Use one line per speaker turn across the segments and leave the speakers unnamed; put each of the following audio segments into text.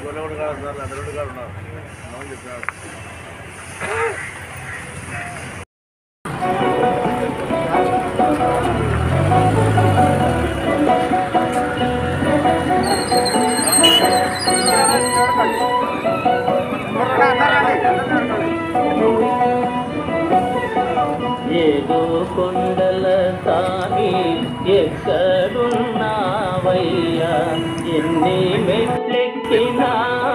గొల్లగొండ గారు ఉన్నారు అందరెడ్డి గారు ఉన్నారు అవును చెప్పినాడు
ఏదో కొండల సామి ఎక్కడున్నావయ్యా ఎన్ని మెట్లెక్కినా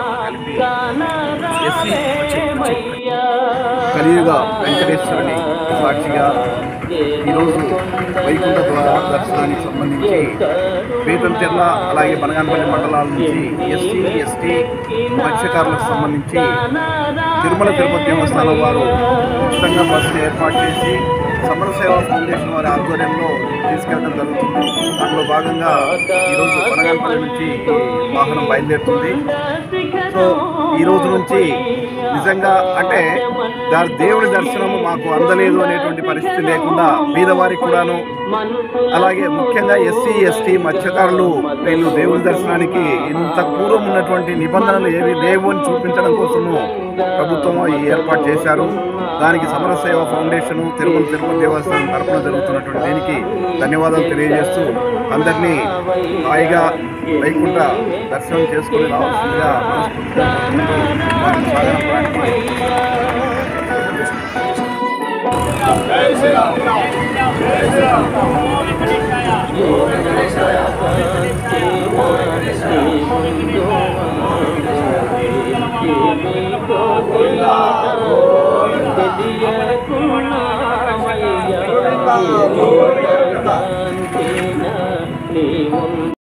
కానరాలేమయ్యా
కలియుగ వెంకటేశ్వరుని సాక్షిగా ఈరోజు వైకుంఠ ద్వార దర్శనానికి సంబంధించి బేతంచెర్ల అలాగే బనగానపల్లి మండలాల నుంచి ఎస్సీ ఎస్టీ మత్స్యకారులకు సంబంధించి తిరుమల తిరుపతి దేవస్థానం వారు ఉచితంగా బస్సులు ఏర్పాటు చేసి సమర సేవా ఫౌండేషన్ వారి ఆధ్వర్యంలో తీసుకెళ్ళడం జరుగుతుంది దానిలో భాగంగా ఈరోజు బనగానపల్లి నుంచి ఈ వాహనం బయలుదేరుతుంది సో ఈ రోజు నుంచి నిజంగా అంటే దాని దేవుడి దర్శనం మాకు అందలేదు అనేటువంటి పరిస్థితి లేకుండా బీదవారికి కూడాను అలాగే ముఖ్యంగా ఎస్సీ ఎస్టీ మత్స్యకారులు వీళ్ళు దేవుడి దర్శనానికి ఇంత పూర్వం ఉన్నటువంటి నిబంధనలు ఏవి లేవు అని చూపించడం కోసము ప్రభుత్వం ఈ ఏర్పాటు చేశారు దానికి సమర సేవ ఫౌండేషన్ తిరుమల తిరుపతి దేవస్థానం తరపున జరుగుతున్నటువంటి దీనికి ధన్యవాదాలు తెలియజేస్తూ అందరినీ హాయిగా వైకుంఠ దర్శనం చేసుకుని రావాల్సిందిగా మనస్ఫూర్తిగా కోరుకుంటూ వారిని సాగనంపడానికి
నీవు